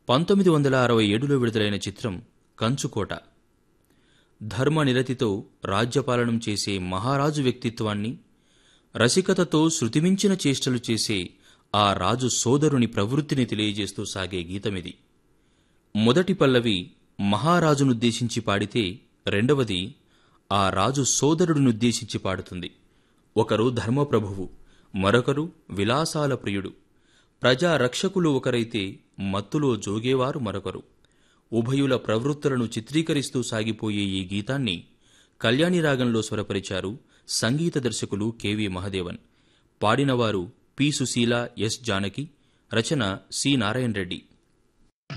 పంతొమ్మిది వందల అరవై ఏడులో విడుదలైన చిత్రం కంచుకోట ధర్మనిరతితో రాజ్యపాలనం చేసే మహారాజు వ్యక్తిత్వాన్ని రసికతతో శృతిమించిన చేష్టలు చేసే ఆ రాజు సోదరుని ప్రవృత్తిని తెలియజేస్తూ సాగే గీతమిది మొదటి పల్లవి మహారాజునుద్దేశించి పాడితే రెండవది ఆ రాజు సోదరుడినుద్దేశించి పాడుతుంది ఒకరు ధర్మప్రభువు మరొకరు విలాసాల ప్రియుడు ప్రజా రక్షకులు ఒకరైతే మత్తులో జోగేవారు మరొకరు ఉభయుల ప్రవృత్తులను చిత్రీకరిస్తూ సాగిపోయే ఈ గీతాన్ని కళ్యాణి రాగంలో స్వరపరిచారు సంగీత దర్శకులు కెవి మహదేవన్ పాడినవారు పి సుశీల ఎస్ జానకి రచన సి నారాయణ రెడ్డి